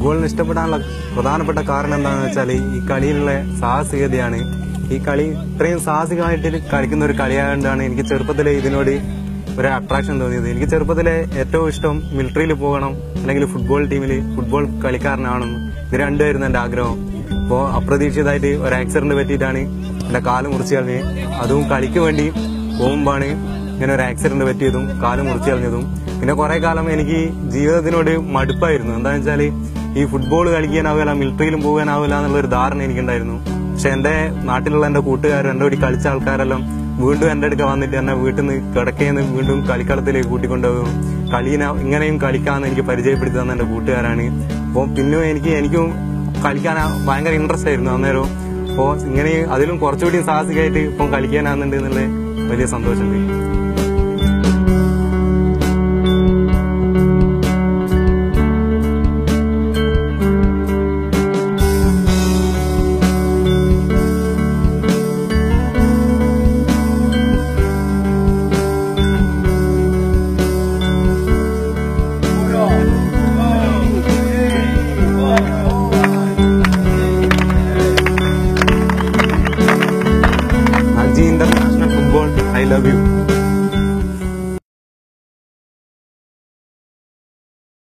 ഫുട്ബോളിന് ഇഷ്ടപ്പെടാനുള്ള പ്രധാനപ്പെട്ട കാരണം എന്താണെന്ന് വെച്ചാൽ ഈ കളിയിലുള്ള സാഹസികതയാണ് ഈ കളി ഇത്രയും സാഹസികമായിട്ട് കളിക്കുന്ന ഒരു കളിയായതുകൊണ്ടാണ് എനിക്ക് ചെറുപ്പത്തിലെ ഇതിനോട് ഒരു അട്രാക്ഷൻ തോന്നിയത് എനിക്ക് ചെറുപ്പത്തിലെ ഏറ്റവും ഇഷ്ടം മിലിറ്ററിയിൽ പോകണം അല്ലെങ്കിൽ ഫുട്ബോൾ ടീമിൽ ഫുട്ബോൾ കളിക്കാരനാവണം ഇത് രണ്ടുമായിരുന്നു എൻ്റെ ആഗ്രഹം അപ്പോൾ അപ്രതീക്ഷിതമായിട്ട് ഒരു ആക്സിഡന്റ് പറ്റിയിട്ടാണ് എൻ്റെ കാല് മുറിച്ച് കളഞ്ഞ് അതും കളിക്ക് വേണ്ടി പോകുമ്പോഴാണ് ഇങ്ങനെ ഒരു ആക്സിഡന്റ് പറ്റിയതും കാല് മുറിച്ച് കളഞ്ഞതും പിന്നെ കുറെ കാലം എനിക്ക് ജീവിതത്തിനോട് മടുപ്പായിരുന്നു എന്താണെന്ന് വെച്ചാല് ഈ ഫുട്ബോൾ കളിക്കാനാവില്ല മിലിറ്ററിയിലും പോകാനാവില്ല എന്നുള്ള ഒരു ധാരണ എനിക്കുണ്ടായിരുന്നു പക്ഷെ എന്റെ നാട്ടിലുള്ള എന്റെ കൂട്ടുകാർ എന്റെ കൂടി കളിച്ച ആൾക്കാരെല്ലാം വീണ്ടും എന്റെ അടുക്ക വന്നിട്ട് എന്നെ വീട്ടിൽ നിന്ന് കിടക്കയിൽ നിന്ന് വീണ്ടും കളിക്കളത്തിലേക്ക് കൂട്ടിക്കൊണ്ടുപോകും കളീനെ ഇങ്ങനെയും കളിക്കാന്ന് എനിക്ക് പരിചയപ്പെടുത്തി തന്ന എന്റെ കൂട്ടുകാരാണ് അപ്പോൾ പിന്നെ എനിക്ക് എനിക്കും കളിക്കാൻ ഭയങ്കര ഇൻട്രസ്റ്റ് ആയിരുന്നു അന്നേരം അപ്പോൾ ഇങ്ങനെ അതിലും കുറച്ചുകൂടി സാഹസികമായിട്ട് ഇപ്പം കളിക്കാനാകുന്നുണ്ട് എന്നുള്ള വലിയ സന്തോഷമുണ്ട്